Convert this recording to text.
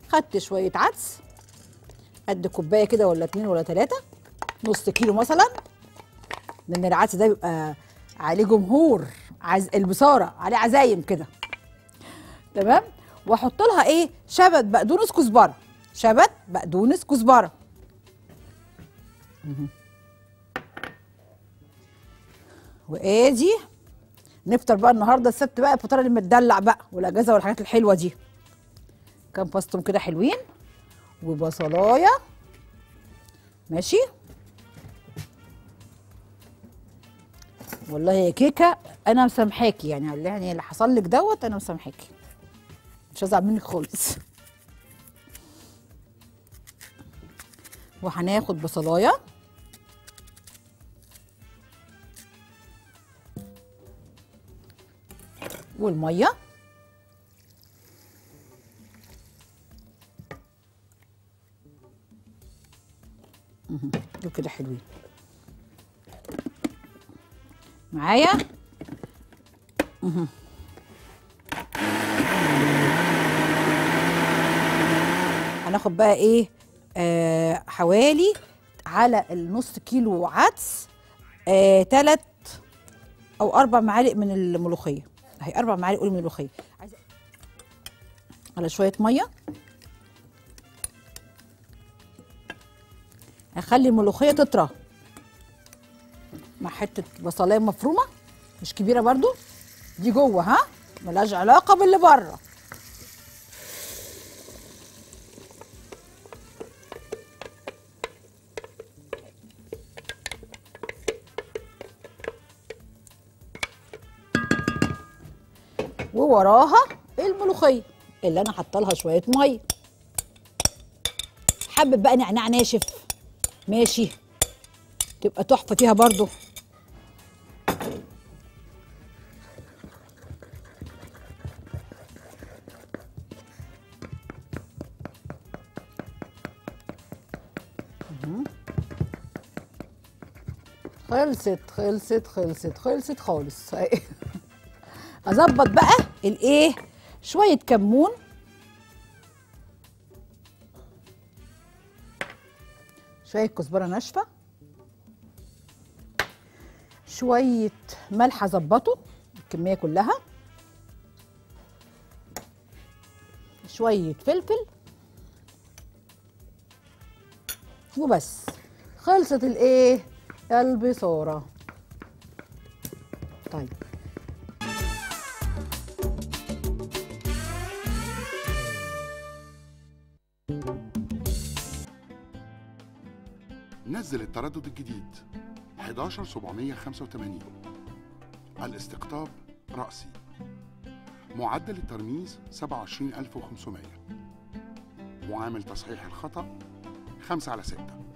خدت شويه عدس قد كوبايه كده ولا اتنين ولا تلاته نص كيلو مثلا لان العدس ده بيبقى عليه جمهور عز... البصاره عليه عزايم كده تمام واحط لها ايه شبت بقدونس كزبره شبت بقدونس كزبره مهم. وادي نفطر بقى النهارده السبت بقى الفطار اللي متدلع بقى والاجازه والحاجات الحلوه دي كام فاستم كده حلوين وبصلايه ماشي والله يا كيكه انا مسامحاكي يعني يعني اللي حصل لك دوت انا مسامحاكي مش هزعل منك خالص وهناخد بصلايه والميه مهم. دول كده حلوين معايا مهم. هناخد بقى ايه آه حوالي على النص كيلو عدس آه تلات او اربع معالق من الملوخيه اهي اربع معالق قولي من الملوخيه عايزه على شويه ميه هخلي الملوخيه تطرى مع حته بصلايه مفرومه مش كبيره برضو دي جوه ها ملهاش علاقه باللي بره ووراها الملوخيه اللي انا حاطه لها شويه ميه حابب بقى نعناع ناشف ماشي تبقى تحفه فيها برضو مهم. خلصت خلصت خلصت خلصت خالص اظبط بقى الايه شويه كمون شويه كزبره ناشفه شويه ملح اظبطه الكميه كلها شويه فلفل وبس خلصت الايه البصاره طيب نزل التردد الجديد 11785 الاستقطاب رأسي معدل الترميز 27500 معامل تصحيح الخطأ 5 على 6